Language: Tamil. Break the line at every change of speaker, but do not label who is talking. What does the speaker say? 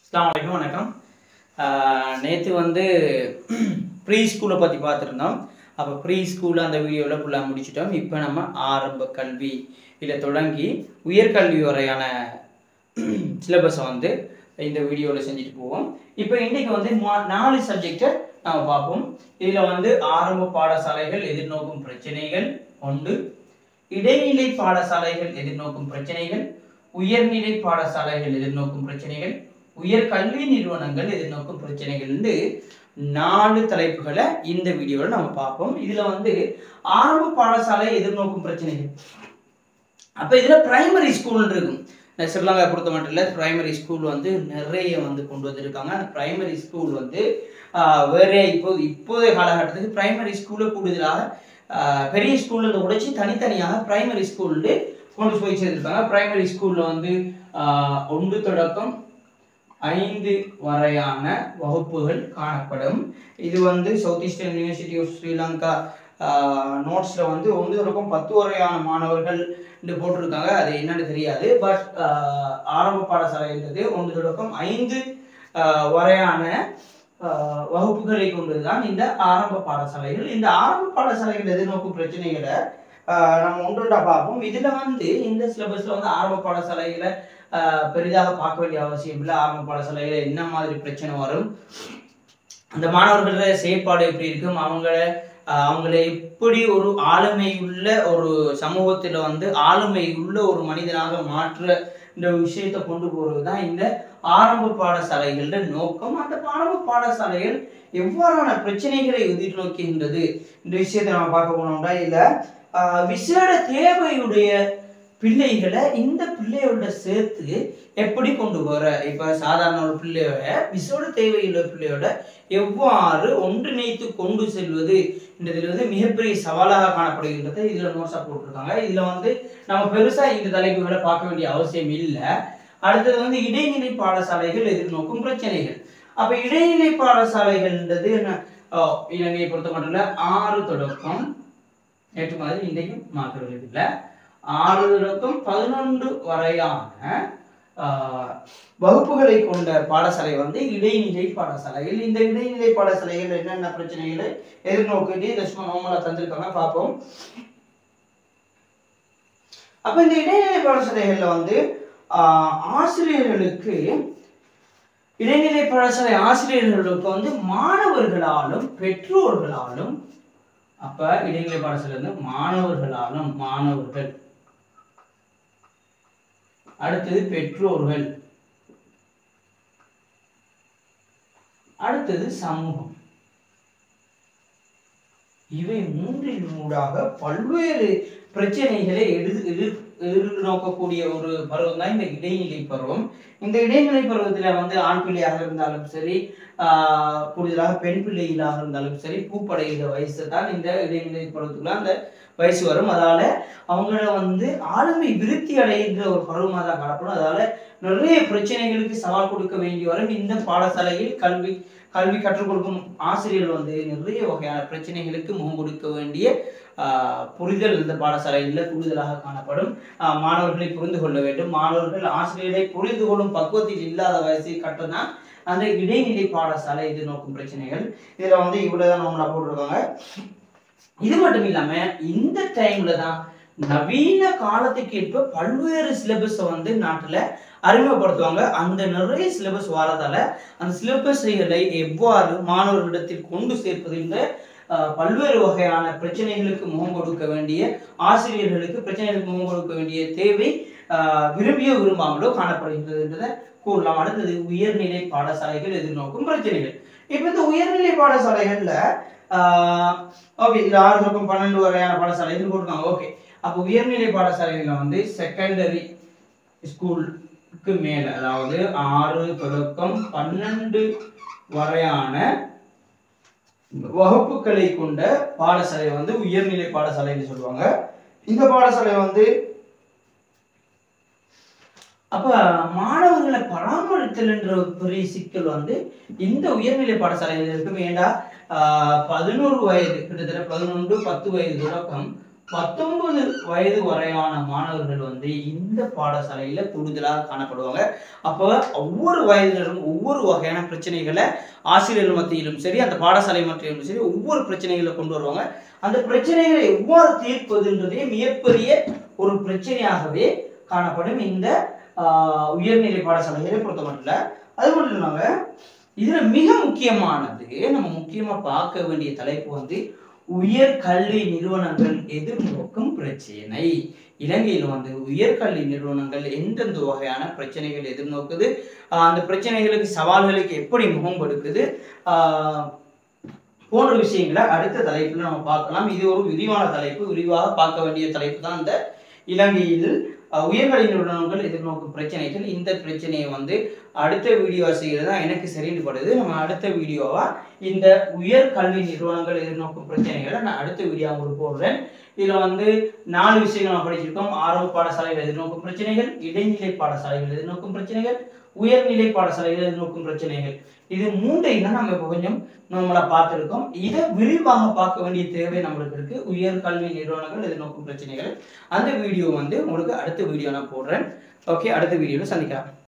அஸ்ஸலாமு அலைக்கும் வணக்கம் நேற்று வந்து ப்ரீ ஸ்கூலை பற்றி பார்த்துருந்தோம் அப்போ ப்ரீ ஸ்கூல் அந்த வீடியோவில் ஃபுல்லாக முடிச்சிட்டோம் இப்போ நம்ம ஆரம்ப கல்வி இதில் தொடங்கி உயர்கல்வி வரையான சிலபஸை வந்து இந்த வீடியோவில் செஞ்சுட்டு போவோம் இப்போ இன்றைக்கி வந்து மா- நாலு சப்ஜெக்டை நம்ம பார்ப்போம் இதில் வந்து ஆரம்ப பாடசாலைகள் எதிர்நோக்கும் பிரச்சனைகள் ஒன்று இடைநிலை பாடசாலைகள் எதிர்நோக்கும் பிரச்சனைகள் உயர்நிலை பாடசாலைகள் எதிர்நோக்கும் பிரச்சனைகள் உயர் கல்வி நிறுவனங்கள் எதிர்நோக்கும் பிரச்சனைகள் வந்து நாலு தலைப்புகளை இந்த வீடியோவில் நம்ம பார்ப்போம் இதுல வந்து ஆரம்ப பாடசாலை எதிர்நோக்கும் பிரச்சனைகள் அப்ப இதுல பிரைமரி ஸ்கூல் இருக்கும் இந்த ஸ்ரீலங்கா பொறுத்த மட்டும் இல்லை பிரைமரி ஸ்கூல் வந்து நிறைய வந்து கொண்டு வந்திருக்காங்க அந்த பிரைமரி ஸ்கூல் வந்து ஆஹ், வேற இப்போ இப்போதைய காலகட்டத்துக்கு பிரைமரி ஸ்கூலை கூடுதலாக ஆஹ், பெரிய ஸ்கூல்ல உடைச்சி தனித்தனியாக பிரைமரி ஸ்கூல்ல கொண்டு போய் சேர்த்துருக்காங்க பிரைமரி ஸ்கூல்ல வந்து ஆஹ், ஒன்று தொடக்கம் ஐந்து வரையான வகுப்புகள் காணப்படும் இது வந்து south eastern university of Sri Lanka நோட்ஸில் வந்து ஒன்று தொடக்கம் பத்து வரையான மாணவர்கள் என்று போட்டிருக்காங்க அது என்னன்னு தெரியாது பட் ஆரம்ப பாடசாலைன்றது ஒன்று தொடக்கம் ஐந்து ஆஹ், வரையான ஆஹ், வகுப்புகளை கொண்டுதான் இந்த ஆரம்ப பாடசாலைகள் இந்த ஆரம்ப பாடசாலைகள் எதிர்நோக்கும் பிரச்சனைகளை ஆஹ், நம்ம ஒன்றொன்றா பார்ப்போம் இதுல வந்து இந்த சிலபஸ்ல வந்து ஆரம்ப பாடசாலைகளை ஆஹ், பெரிதாக பார்க்க வேண்டிய அவசியம் இல்லை ஆரம்ப பாடசாலையில என்ன மாதிரி பிரச்சனை வரும் அந்த மாணவர்களோட செயற்பாடு எப்படி இருக்கும் அவங்கள ஆஹ், அவங்களை எப்படி ஒரு ஆளுமை உள்ள ஒரு சமூகத்துல வந்து ஆளுமை உள்ள ஒரு மனிதனாக மாற்ற இந்த விஷயத்தை கொண்டு போறது தான் இந்த ஆரம்ப பாடசாலைகளோட நோக்கம் அந்த ஆரம்ப பாடசாலைகள் எவ்வாறான பிரச்சனைகளை எதிர்நோக்குகின்றது இந்த விஷயத்தை நம்ம பார்க்க போனோம்னா இதுல ஆஹ், விசேட தேவையுடைய பிள்ளைகளை இந்த பிள்ளையோட சேர்த்து எப்படி கொண்டு போற இப்ப சாதாரண ஒரு பிள்ளையோட விசேட தேவையுள்ள பிள்ளையோட எவ்வாறு ஒன்றிணைத்து கொண்டு செல்வது என்றதுல வந்து மிகப்பெரிய சவாலாக காணப்படுகின்றது இதுல நோட்ஸா போட்டிருக்காங்க இதுல வந்து நம்ம பெருசா இந்த தலைப்புகளை பார்க்க வேண்டிய அவசியம் இல்லை அடுத்தது வந்து இடைநிலை பாடசாலைகள் எதிர்நோக்கும் பிரச்சனைகள் அப்ப இடைநிலை பாடசாலைகள்ன்றது என்ன ஆஹ் இலங்கையை பொறுத்த மட்டும் இல்ல ஆறு தொடக்கம் நேற்று மாதிரி இன்றைக்கும் மாற்றுவது இல்லை ஆறு தொடக்கம் பதினொன்று வரையான ஆஹ், வகுப்புகளை கொண்ட பாடசாலை வந்து இடைநிலை பாடசாலைகள் இந்த இடைநிலை பாடசாலைகள் என்னென்ன பிரச்சனைகளை எதிர்நோக்கிட்டு இதை சும்மா நார்மலா தந்திருக்காங்க பார்ப்போம் அப்ப இந்த இடைநிலை பாடசாலைகள்ல வந்து ஆஹ், ஆசிரியர்களுக்கு இடைநிலை பாடசாலை ஆசிரியர்களுக்கு வந்து மாணவர்களாலும் பெற்றோர்களாலும் அப்ப இடைநிலை பாடசாலை வந்து மாணவர்களாலும் மாணவர்கள் அடுத்தது பெற்றோர்கள் அடுத்தது சமூகம் இவை மூன்றின் ஊடாக பல்வேறு பிரச்சனைகளை எதிர் எதிர் எதிர்நோக்கக்கூடிய ஒரு பருவம் தான் இந்த இடைநிலை பருவம் இந்த இடைநிலை பருவத்துல வந்து ஆண் பிள்ளையாக இருந்தாலும் சரி ஆஹ் கூடுதலாக பெண் பிள்ளைகளாக இருந்தாலும் சரி பூப்படைகிற வயசு தான் இந்த இடைநிலை பருவத்துக்குள்ள அந்த வயசு வரும் அதால அவங்கள வந்து ஆளுமை விருத்தி அடைகின்ற ஒரு பருவமாக தான் காணப்படும் அதால நிறைய பிரச்சனைகளுக்கு சவால் கொடுக்க வேண்டி வரும் இந்த பாடசாலையில் கல்வி கல்வி கற்றுக் கொடுக்கும் ஆசிரியர்கள் வந்து நிறைய வகையான பிரச்சனைகளுக்கு முகம் கொடுக்க வேண்டிய ஆஹ், புரிதல் இந்த பாடசாலைகளில் கூடுதலாக காணப்படும் ஆஹ், மாணவர்களை புரிந்து கொள்ள வேண்டும் மாணவர்கள் ஆசிரியரை புரிந்து கொள்ளும் பக்குவத்தில் இல்லாத வயசில் கட்டதான் அந்த இடைநிலை பாடசாலை எதிர்நோக்கும் பிரச்சனைகள் இதுல வந்து இவ்வளவுதான் நம்மளா போட்டிருக்காங்க இது மட்டும் இல்லாம இந்த டைம்ல தான் நவீன காலத்துக்கு ஏற்ப பல்வேறு சிலபஸை வந்து நாட்டுல அறிமுகப்படுத்துவாங்க அந்த நிறைய சிலபஸ் வரதால அந்த சிலபஸ்களை எவ்வாறு மாணவர்களிடத்தில் கொண்டு சேர்ப்பது என்ற ஆஹ், பல்வேறு வகையான பிரச்சனைகளுக்கு முகம் கொடுக்க வேண்டிய ஆசிரியர்களுக்கு பிரச்சனைகளுக்கு முகம் கொடுக்க வேண்டிய தேவை ஆஹ், விரும்பியோ விரும்பாமலோ காணப்படுகின்றதுன்றதை கூறலாம் அடுத்தது உயர்நிலை பாடசாலைகள் எதிர்நோக்கும் பிரச்சனைகள் இப்ப இந்த உயர்நிலை பாடசாலைகள்ல ஓகே இது ஆறு பக்கம் பன்னெண்டு வரையான பாடசாலைகள் போட்டிருக்காங்க ஓகே அப்போ உயர்நிலை பாடசாலைகள்ல வந்து செகண்டரி ஸ்கூலுக்கு மேல அதாவது ஆறு தொடக்கம் பன்னெண்டு வரையான வகுப்புகளை கொண்ட பாடசாலை வந்து உயர்நிலை பாடசாலைன்னு சொல்லுவாங்க இந்த பாடசாலை வந்து அப்ப மாணவர்களை பராமரித்தல் என்ற ஒரு பெரிய சிக்கல் வந்து இந்த உயர்நிலை பாடசாலையில் இருக்கும் ஏண்டா ஆஹ், பதினோரு வயது கிட்டத்தட்ட பதினொன்று பத்து வயது தொடக்கம் பத்தொன்பது வயது வரையான மாணவர்கள் வந்து இந்த பாடசாலையில கூடுதலாக காணப்படுவாங்க அப்போ ஒவ்வொரு வயதினரும் ஒவ்வொரு வகையான பிரச்சனைகளை ஆசிரியர்கள் மத்தியிலும் சரி அந்த பாடசாலை மத்தியிலும் சரி ஒவ்வொரு பிரச்சனைகளை கொண்டு வருவாங்க அந்த பிரச்சனைகளை எவ்வாறு தீர்ப்பதுன்றதே மிகப்பெரிய ஒரு பிரச்சனையாகவே காணப்படும் இந்த ஆஹ், உயர்நிலை பாடசாலைகளை பொறுத்த மட்டும் அது மட்டும் இல்லாம இதுல மிக முக்கியமானது நம்ம முக்கியமா பார்க்க வேண்டிய தலைப்பு வந்து உயர் கல்வி நிறுவனங்கள் எதிர்நோக்கும் பிரச்சனை இலங்கையில் வந்து உயர்கல்வி நிறுவனங்கள் எந்தெந்த வகையான பிரச்சனைகள் எதிர்நோக்குது ஆஹ் அந்த பிரச்சனைகளுக்கு சவால்களுக்கு எப்படி முகம் கொடுக்குது ஆஹ் போன்ற விஷயங்களை அடுத்த தலைப்புல நம்ம பார்க்கலாம் இது ஒரு விரிவான தலைப்பு விரிவாக பார்க்க வேண்டிய தலைப்பு தான் இந்த இலங்கையில் அஹ், உயர்கல்வி நிறுவனங்கள் எதிர்நோக்கும் பிரச்சனைகள் இந்த பிரச்சனையை வந்து அடுத்த வீடியோ செய்கிறது தான் எனக்கு சரின்னு படுது நம்ம அடுத்த வீடியோவா இந்த உயர் கல்வி நிறுவனங்கள் எதிர்நோக்கும் பிரச்சனைகளை நான் அடுத்த வீடியோ உங்களுக்கு போடுறேன் இதுல வந்து நாலு விஷயங்கள் நம்ம படிச்சிருக்கோம் ஆரம்ப பாடசாலைகள் எதிர்நோக்கும் பிரச்சனைகள் இடைநிலை பாடசாலைகள் எதிர்நோக்கும் பிரச்சனைகள் உயர்நிலை பாடசாலைகள் எதிர்நோக்கும் பிரச்சனைகள் இது மூன்றையும் தான் நம்ம இப்போ கொஞ்சம் நம்மள பார்த்துருக்கோம் இதை விரிவாக பார்க்க வேண்டிய தேவை நம்மளுக்கு இருக்கு உயர் கல்வி நிறுவனங்கள் எதிர்நோக்கும் பிரச்சனைகள் அந்த வீடியோ வந்து உங்களுக்கு அடுத்த வீடியோ நான் போடுறேன் ஓகே அடுத்த வீடியோவில் சந்திக்கலாம்